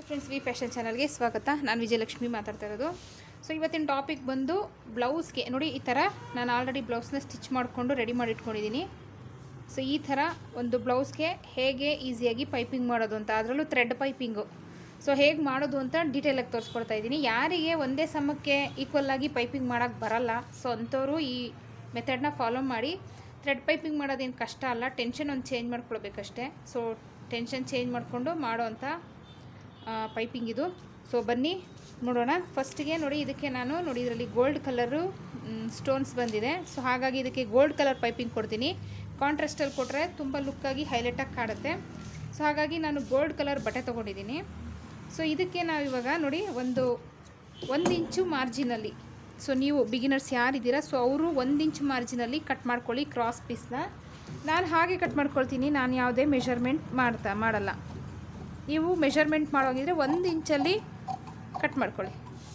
friends V fashion ಚಾನಲ್ಗೆ ಸ್ವಾಗತ ನಾನು ವಿಜಯಲಕ್ಷ್ಮಿ ಮಾತಾಡ್ತಾ ಇರೋದು ಸೊ ಇವತ್ತಿನ ಟಾಪಿಕ್ ಬಂದು ಬ್ಲೌಸ್ಗೆ ನೋಡಿ ಈ ಥರ ನಾನು ಆಲ್ರೆಡಿ ಬ್ಲೌಸ್ನ ಸ್ಟಿಚ್ ಮಾಡಿಕೊಂಡು ರೆಡಿ ಮಾಡಿ ಇಟ್ಕೊಂಡಿದ್ದೀನಿ ಸೊ ಈ ಥರ ಒಂದು ಬ್ಲೌಸ್ಗೆ ಹೇಗೆ ಈಸಿಯಾಗಿ ಪೈಪಿಂಗ್ ಮಾಡೋದು ಅಂತ ಅದರಲ್ಲೂ ಥ್ರೆಡ್ ಪೈಪಿಂಗು ಸೊ ಹೇಗೆ ಮಾಡೋದು ಅಂತ ಡೀಟೇಲಾಗಿ ತೋರಿಸ್ಕೊಡ್ತಾ ಇದ್ದೀನಿ ಯಾರಿಗೆ ಒಂದೇ ಸಮಕ್ಕೆ ಈಕ್ವಲ್ ಆಗಿ ಪೈಪಿಂಗ್ ಮಾಡೋಕ್ಕೆ ಬರಲ್ಲ ಸೊ ಅಂಥವ್ರು ಈ ಮೆಥಡ್ನ ಫಾಲೋ ಮಾಡಿ ಥ್ರೆಡ್ ಪೈಪಿಂಗ್ ಮಾಡೋದೇನು ಕಷ್ಟ ಅಲ್ಲ ಟೆನ್ಷನ್ ಒಂದು ಚೇಂಜ್ ಮಾಡ್ಕೊಳ್ಬೇಕಷ್ಟೇ ಸೊ ಟೆನ್ಷನ್ ಚೇಂಜ್ ಮಾಡಿಕೊಂಡು ಮಾಡೋ ಅಂಥ ಪೈಪಿಂಗ್ ಇದು ಸೊ ಬನ್ನಿ ನೋಡೋಣ ಫಸ್ಟಿಗೆ ನೋಡಿ ಇದಕ್ಕೆ ನಾನು ನೋಡಿ ಇದರಲ್ಲಿ ಗೋಲ್ಡ್ ಕಲರು ಸ್ಟೋನ್ಸ್ ಬಂದಿದೆ ಸೊ ಹಾಗಾಗಿ ಇದಕ್ಕೆ ಗೋಲ್ಡ್ ಕಲರ್ ಪೈಪಿಂಗ್ ಕೊಡ್ತೀನಿ ಕಾಂಟ್ರಾಸ್ಟಲ್ಲಿ ಕೊಟ್ಟರೆ ತುಂಬ ಲುಕ್ಕಾಗಿ ಹೈಲೈಟಾಗಿ ಕಾಡುತ್ತೆ ಸೊ ಹಾಗಾಗಿ ನಾನು ಗೋಲ್ಡ್ ಕಲರ್ ಬಟ್ಟೆ ತೊಗೊಂಡಿದ್ದೀನಿ ಸೊ ಇದಕ್ಕೆ ನಾವು ಇವಾಗ ನೋಡಿ ಒಂದು ಒಂದು ಇಂಚು ಮಾರ್ಜಿನಲ್ಲಿ ಸೊ ನೀವು ಬಿಗಿನರ್ಸ್ ಯಾರಿದ್ದೀರಾ ಸೊ ಅವರು ಒಂದು ಇಂಚು ಮಾರ್ಜಿನಲ್ಲಿ ಕಟ್ ಮಾಡ್ಕೊಳ್ಳಿ ಕ್ರಾಸ್ ಪೀಸ್ನ ನಾನು ಹಾಗೆ ಕಟ್ ಮಾಡ್ಕೊಳ್ತೀನಿ ನಾನು ಯಾವುದೇ ಮೆಷರ್ಮೆಂಟ್ ಮಾಡ್ತಾ ಮಾಡಲ್ಲ ನೀವು ಮೆಷರ್ಮೆಂಟ್ ಮಾಡೋಂಗಿದ್ರೆ ಒಂದು ಇಂಚಲ್ಲಿ ಕಟ್ ಮಾಡ್ಕೊಳ್ಳಿ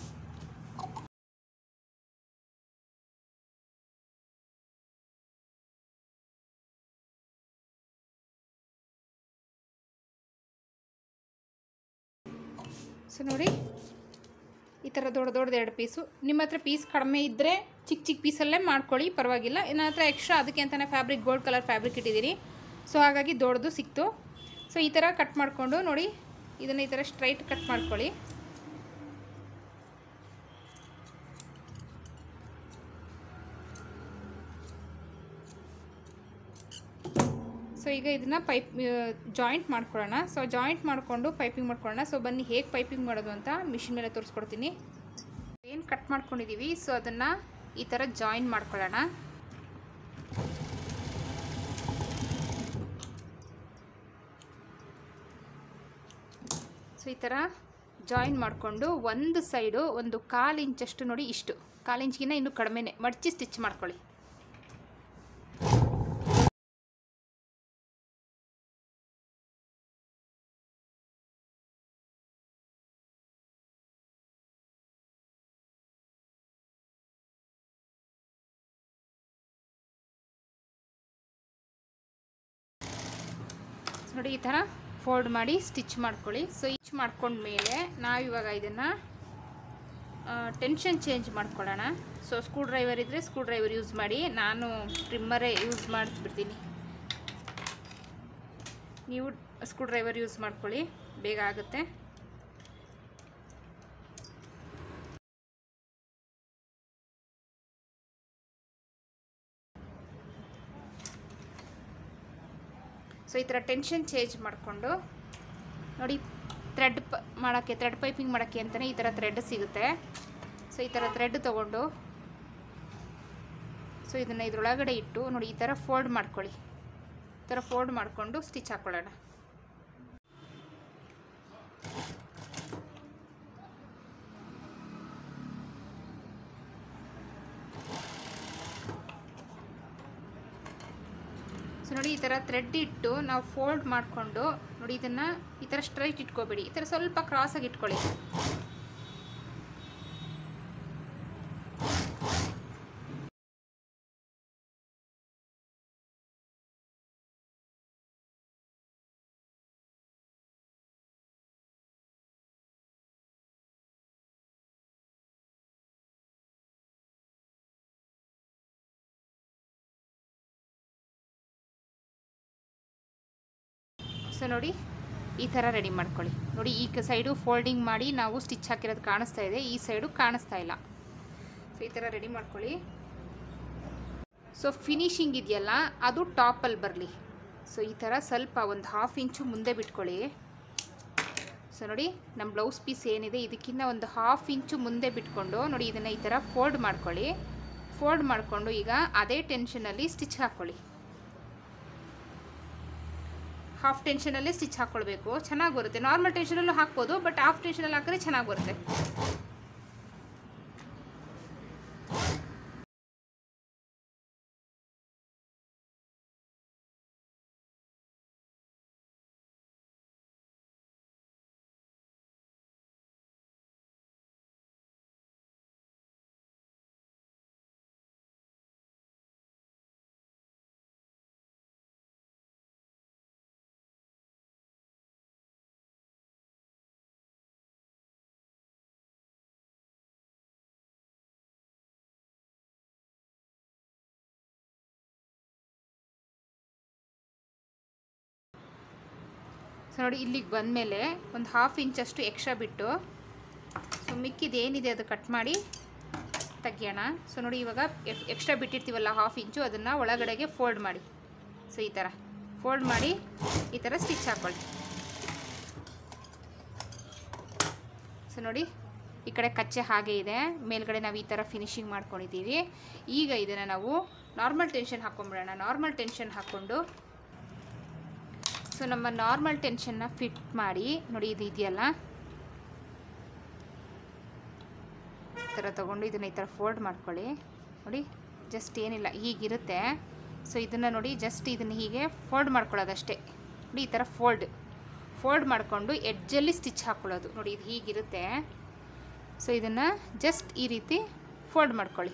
ಸೊ ನೋಡಿ ಈ ಥರ ದೊಡ್ಡ ದೊಡ್ಡದು ಎರಡು ಪೀಸು ನಿಮ್ಮ ಹತ್ರ ಪೀಸ್ ಕಡಿಮೆ ಇದ್ದರೆ ಚಿಕ್ಕ ಚಿಕ್ಕ ಪೀಸಲ್ಲೇ ಮಾಡ್ಕೊಳ್ಳಿ ಪರವಾಗಿಲ್ಲ ನನ್ನ ಹತ್ರ ಎಕ್ಸ್ಟ್ರಾ ಅದಕ್ಕೆ ಅಂತಲೇ ಫ್ಯಾಬ್ರಿಕ್ ಗೋಲ್ಡ್ ಕಲರ್ ಫ್ಯಾಬ್ರಿಕ್ ಇಟ್ಟಿದ್ದೀನಿ ಸೊ ಹಾಗಾಗಿ ದೊಡ್ಡದು ಸಿಕ್ತು ಸೊ ಈ ಥರ ಕಟ್ ಮಾಡಿಕೊಂಡು ನೋಡಿ ಇದನ್ನು ಈ ಥರ ಸ್ಟ್ರೈಟ್ ಕಟ್ ಮಾಡ್ಕೊಳ್ಳಿ ಸೊ ಈಗ ಇದನ್ನು ಪೈಪ್ ಜಾಯಿಂಟ್ ಮಾಡ್ಕೊಳ್ಳೋಣ ಸೊ ಜಾಯಿಂಟ್ ಮಾಡಿಕೊಂಡು ಪೈಪಿಂಗ್ ಮಾಡ್ಕೊಳ್ಳೋಣ ಸೊ ಬನ್ನಿ ಹೇಗೆ ಪೈಪಿಂಗ್ ಮಾಡೋದು ಅಂತ ಮಿಷಿನ್ ಮೇಲೆ ತೋರಿಸ್ಕೊಡ್ತೀನಿ ಏನು ಕಟ್ ಮಾಡ್ಕೊಂಡಿದ್ದೀವಿ ಸೊ ಅದನ್ನು ಈ ಥರ ಜಾಯಿನ್ ಮಾಡ್ಕೊಳ್ಳೋಣ ಸೊ ಈ ಥರ ಜಾಯಿನ್ ಮಾಡಿಕೊಂಡು ಒಂದು ಸೈಡು ಒಂದು ಕಾಲು ಇಂಚಷ್ಟು ನೋಡಿ ಇಷ್ಟು ಕಾಲು ಇಂಚ್ಗಿನ್ನ ಇನ್ನೂ ಕಡಿಮೆನೇ ಮಡಚಿ ಸ್ಟಿಚ್ ಮಾಡ್ಕೊಳ್ಳಿ ನೋಡಿ ಈ ಥರ ಫೋಲ್ಡ್ ಮಾಡಿ ಸ್ಟಿಚ್ ಮಾಡ್ಕೊಳ್ಳಿ ಸೊ ಸ್ಟಿಚ್ ಮಾಡ್ಕೊಂಡ್ಮೇಲೆ ನಾವಿವಾಗ ಇದನ್ನು ಟೆನ್ಷನ್ ಚೇಂಜ್ ಮಾಡ್ಕೊಳ್ಳೋಣ ಸೊ ಸ್ಕ್ರೂ ಡ್ರೈವರ್ ಇದ್ದರೆ ಸ್ಕ್ರೂ ಡ್ರೈವರ್ ಯೂಸ್ ಮಾಡಿ ನಾನು ಟ್ರಿಮ್ಮರೇ ಯೂಸ್ ಮಾಡಿಬಿಡ್ತೀನಿ ನೀವು ಸ್ಕ್ರೂ ಡ್ರೈವರ್ ಯೂಸ್ ಮಾಡ್ಕೊಳ್ಳಿ ಬೇಗ ಆಗುತ್ತೆ ಸೊ ಈ ಥರ ಟೆನ್ಷನ್ ಚೇಂಜ್ ಮಾಡಿಕೊಂಡು ನೋಡಿ ಥ್ರೆಡ್ ಪ ಮಾಡೋಕ್ಕೆ ಥ್ರೆಡ್ ಪೈಪಿಂಗ್ ಮಾಡೋಕ್ಕೆ ಅಂತಲೇ ಈ ಥರ ಥ್ರೆಡ್ ಸಿಗುತ್ತೆ ಸೊ ಈ ಥರ ಥ್ರೆಡ್ ತೊಗೊಂಡು ಸೊ ಇದನ್ನು ಇದ್ರೊಳಗಡೆ ಇಟ್ಟು ನೋಡಿ ಈ ಥರ ಫೋಲ್ಡ್ ಮಾಡ್ಕೊಳ್ಳಿ ಈ ಥರ ಫೋಲ್ಡ್ ಮಾಡಿಕೊಂಡು ಸ್ಟಿಚ್ ಹಾಕ್ಕೊಳ್ಳೋಣ ಸೊ ನೋಡಿ ಈ ಥರ ಥ್ರೆಡ್ ಇಟ್ಟು ನಾವು ಫೋಲ್ಡ್ ಮಾಡಿಕೊಂಡು ನೋಡಿ ಇದನ್ನು ಈ ಥರ ಸ್ಟ್ರೈಟ್ ಇಟ್ಕೋಬೇಡಿ ಈ ಥರ ಸ್ವಲ್ಪ ಕ್ರಾಸಾಗಿ ಇಟ್ಕೊಳ್ಳಿ ಸೊ ನೋಡಿ ಈ ಥರ ರೆಡಿ ಮಾಡ್ಕೊಳ್ಳಿ ನೋಡಿ ಈ ಸೈಡು ಫೋಲ್ಡಿಂಗ್ ಮಾಡಿ ನಾವು ಸ್ಟಿಚ್ ಹಾಕಿರೋದು ಕಾಣಿಸ್ತಾ ಇದೆ ಈ ಸೈಡು ಕಾಣಿಸ್ತಾ ಇಲ್ಲ ಸೊ ಈ ಥರ ರೆಡಿ ಮಾಡ್ಕೊಳ್ಳಿ ಸೊ ಫಿನಿಶಿಂಗ್ ಇದೆಯಲ್ಲ ಅದು ಟಾಪಲ್ಲಿ ಬರಲಿ ಸೊ ಈ ಥರ ಸ್ವಲ್ಪ ಒಂದು ಹಾಫ್ ಇಂಚು ಮುಂದೆ ಬಿಟ್ಕೊಳ್ಳಿ ಸೊ ನೋಡಿ ನಮ್ಮ ಬ್ಲೌಸ್ ಪೀಸ್ ಏನಿದೆ ಇದಕ್ಕಿಂತ ಒಂದು ಹಾಫ್ ಇಂಚು ಮುಂದೆ ಬಿಟ್ಕೊಂಡು ನೋಡಿ ಇದನ್ನು ಈ ಥರ ಫೋಲ್ಡ್ ಮಾಡ್ಕೊಳ್ಳಿ ಫೋಲ್ಡ್ ಮಾಡಿಕೊಂಡು ಈಗ ಅದೇ ಟೆನ್ಷನಲ್ಲಿ ಸ್ಟಿಚ್ ಹಾಕ್ಕೊಳ್ಳಿ ಹಾಫ್ ಟೆನ್ಷನಲ್ಲೇ ಸ್ಟಿಚ್ ಹಾಕ್ಕೊಳ್ಬೇಕು ಚೆನ್ನಾಗಿ ಬರುತ್ತೆ ನಾರ್ಮಲ್ ಟೆನ್ಷನಲ್ಲೂ ಹಾಕ್ಬೋದು ಬಟ್ ಹಾಫ್ ಟೆನ್ಷನಲ್ಲಿ ಹಾಕಿದ್ರೆ ಚೆನ್ನಾಗಿ ಬರುತ್ತೆ ನೋಡಿ ಇಲ್ಲಿಗೆ ಬಂದಮೇಲೆ ಒಂದು ಹಾಫ್ ಇಂಚಷ್ಟು ಎಕ್ಸ್ಟ್ರಾ ಬಿಟ್ಟು ಸೊ ಮಿಕ್ಕಿದ ಏನಿದೆ ಅದು ಕಟ್ ಮಾಡಿ ತೆಗಿಯೋಣ ಸೊ ನೋಡಿ ಇವಾಗ ಎಕ್ಸ್ಟ್ರಾ ಬಿಟ್ಟಿರ್ತೀವಲ್ಲ ಹಾಫ್ ಇಂಚು ಅದನ್ನು ಒಳಗಡೆಗೆ ಫೋಲ್ಡ್ ಮಾಡಿ ಸೊ ಈ ಥರ ಫೋಲ್ಡ್ ಮಾಡಿ ಈ ಥರ ಸ್ಟಿಚ್ ಹಾಕ್ಕೊಳ್ಳಿ ಸೊ ನೋಡಿ ಈ ಕಡೆ ಕಚ್ಚೆ ಹಾಗೆ ಇದೆ ಮೇಲ್ಗಡೆ ನಾವು ಈ ಥರ ಫಿನಿಶಿಂಗ್ ಮಾಡ್ಕೊಂಡಿದ್ದೀವಿ ಈಗ ಇದನ್ನು ನಾವು ನಾರ್ಮಲ್ ಟೆನ್ಷನ್ ಹಾಕ್ಕೊಂಬಿಡೋಣ ನಾರ್ಮಲ್ ಟೆನ್ಷನ್ ಹಾಕ್ಕೊಂಡು ಸೊ ನಮ್ಮ ನಾರ್ಮಲ್ ಟೆನ್ಷನ್ನ ಫಿಟ್ ಮಾಡಿ ನೋಡಿ ಇದು ಇದೆಯಲ್ಲ ಈ ಥರ ತೊಗೊಂಡು ಇದನ್ನು ಈ ಥರ ಫೋಲ್ಡ್ ಮಾಡ್ಕೊಳ್ಳಿ ನೋಡಿ ಜಸ್ಟ್ ಏನಿಲ್ಲ ಹೀಗಿರುತ್ತೆ ಸೊ ಇದನ್ನು ನೋಡಿ ಜಸ್ಟ್ ಇದನ್ನು ಹೀಗೆ ಫೋಲ್ಡ್ ಮಾಡ್ಕೊಳ್ಳೋದಷ್ಟೇ ನೋಡಿ ಈ ಥರ ಫೋಲ್ಡ್ ಫೋಲ್ಡ್ ಮಾಡಿಕೊಂಡು ಎಡ್ಜಲ್ಲಿ ಸ್ಟಿಚ್ ಹಾಕ್ಕೊಳ್ಳೋದು ನೋಡಿ ಇದು ಹೀಗಿರುತ್ತೆ ಸೊ ಇದನ್ನು ಜಸ್ಟ್ ಈ ರೀತಿ ಫೋಲ್ಡ್ ಮಾಡ್ಕೊಳ್ಳಿ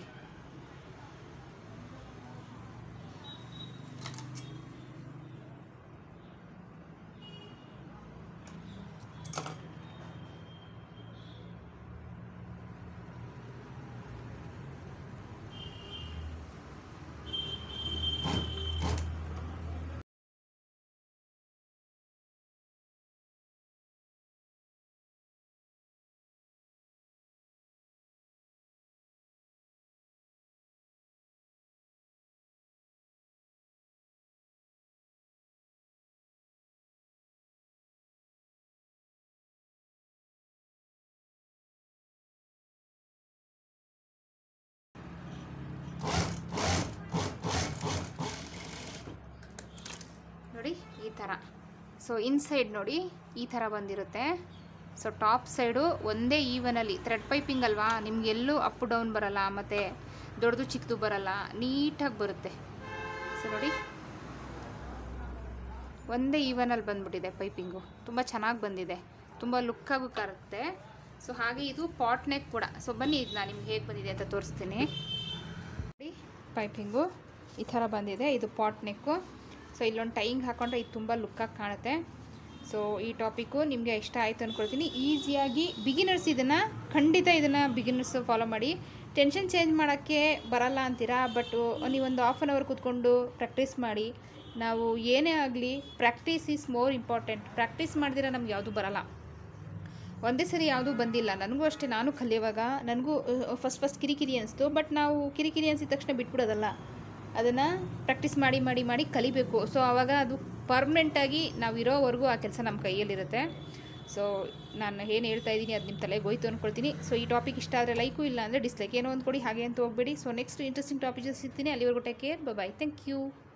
ನೋಡಿ ಈ ಥರ ಸೊ ಇನ್ಸೈಡ್ ನೋಡಿ ಈ ಥರ ಬಂದಿರುತ್ತೆ ಸೊ ಟಾಪ್ ಸೈಡು ಒಂದೇ ಈವನಲ್ಲಿ ಥ್ರೆಡ್ ಪೈಪಿಂಗ್ ಅಲ್ವಾ ನಿಮಗೆಲ್ಲೂ ಅಪ್ ಡೌನ್ ಬರಲ್ಲ ಮತ್ತು ದೊಡ್ಡದು ಚಿಕ್ಕದು ಬರಲ್ಲ ನೀಟಾಗಿ ಬರುತ್ತೆ ಸೊ ನೋಡಿ ಒಂದೇ ಈವನಲ್ಲಿ ಬಂದ್ಬಿಟ್ಟಿದೆ ಪೈಪಿಂಗು ತುಂಬ ಚೆನ್ನಾಗಿ ಬಂದಿದೆ ತುಂಬ ಲುಕ್ಕಾಗೂ ಕಾರುತ್ತೆ ಸೊ ಹಾಗೆ ಇದು ಪಾಟ್ ನೆಕ್ ಕೂಡ ಸೊ ಬನ್ನಿ ಇದು ನಾನು ನಿಮ್ಗೆ ಹೇಗೆ ಬಂದಿದೆ ಅಂತ ತೋರಿಸ್ತೀನಿ ನೋಡಿ ಪೈಪಿಂಗು ಈ ಥರ ಬಂದಿದೆ ಇದು ಪಾಟ್ ನೆಕ್ಕು ಸೊ ಇಲ್ಲೊಂದು ಟೈಂಗ್ ಹಾಕೊಂಡ್ರೆ ಇದು ತುಂಬ ಲುಕ್ಕಾಗಿ ಕಾಣುತ್ತೆ ಸೊ ಈ ಟಾಪಿಕ್ಕು ನಿಮಗೆ ಇಷ್ಟ ಆಯಿತು ಅಂದ್ಕೊಳ್ತೀನಿ ಈಸಿಯಾಗಿ ಬಿಗಿನರ್ಸ್ ಇದನ್ನು ಖಂಡಿತ ಇದನ್ನು ಬಿಗಿನರ್ಸು ಫಾಲೋ ಮಾಡಿ ಟೆನ್ಷನ್ ಚೇಂಜ್ ಮಾಡೋಕ್ಕೆ ಬರಲ್ಲ ಅಂತೀರಾ ಬಟ್ ನೀವೊಂದು ಹಾಫ್ ಆನ್ ಅವರ್ ಕೂತ್ಕೊಂಡು ಪ್ರಾಕ್ಟೀಸ್ ಮಾಡಿ ನಾವು ಏನೇ ಆಗಲಿ practice is more important practice ಮಾಡಿದಿರ ನಮ್ಗೆ ಯಾವುದು ಬರಲ್ಲ ಒಂದೇ ಸರಿ ಯಾವುದೂ ಬಂದಿಲ್ಲ ನನಗೂ ಅಷ್ಟೇ ನಾನು ಕಲಿಯುವಾಗ ನನಗೂ ಫಸ್ಟ್ ಫಸ್ಟ್ ಕಿರಿಕಿರಿ ಅನಿಸ್ತು ಬಟ್ ನಾವು ಕಿರಿಕಿರಿ ಅನಿಸಿದ ತಕ್ಷಣ ಬಿಟ್ಬಿಡೋದಲ್ಲ ಅದನ್ನು ಪ್ರಾಕ್ಟೀಸ್ ಮಾಡಿ ಮಾಡಿ ಮಾಡಿ ಕಲಿಬೇಕು ಸೊ ಆವಾಗ ಅದು ಪರ್ಮನೆಂಟಾಗಿ ನಾವು ಇರೋವರೆಗೂ ಆ ಕೆಲಸ ನಮ್ಮ ಕೈಯಲ್ಲಿರುತ್ತೆ ಸೊ ನಾನು ಏನು ಹೇಳ್ತಾ ಇದ್ದೀನಿ ಅದು ನಿಮ್ಮ ತಲೆಗೆ ಹೋಯ್ತು ಅಂದ್ಕೊಳ್ತೀನಿ ಸೊ ಈ ಟಾಪಿಕ್ ಇಷ್ಟ ಆದರೆ ಲೈಕು ಇಲ್ಲ ಅಂದರೆ ಡಿಸ್ಲೈಕ್ ಏನೋ ಒಂದು ಕೊಡಿ ಹಾಗೆ ಅಂತ ಹೋಗಬೇಡಿ ಸೊ ನೆಕ್ಸ್ಟ್ ಇಂಟ್ರೆಸ್ಟಿಂಗ್ ಟಾಪಿಕ್ ಸಿಗ್ತೀನಿ ಅಲ್ಲಿವರೆಗೂ take care bye thank you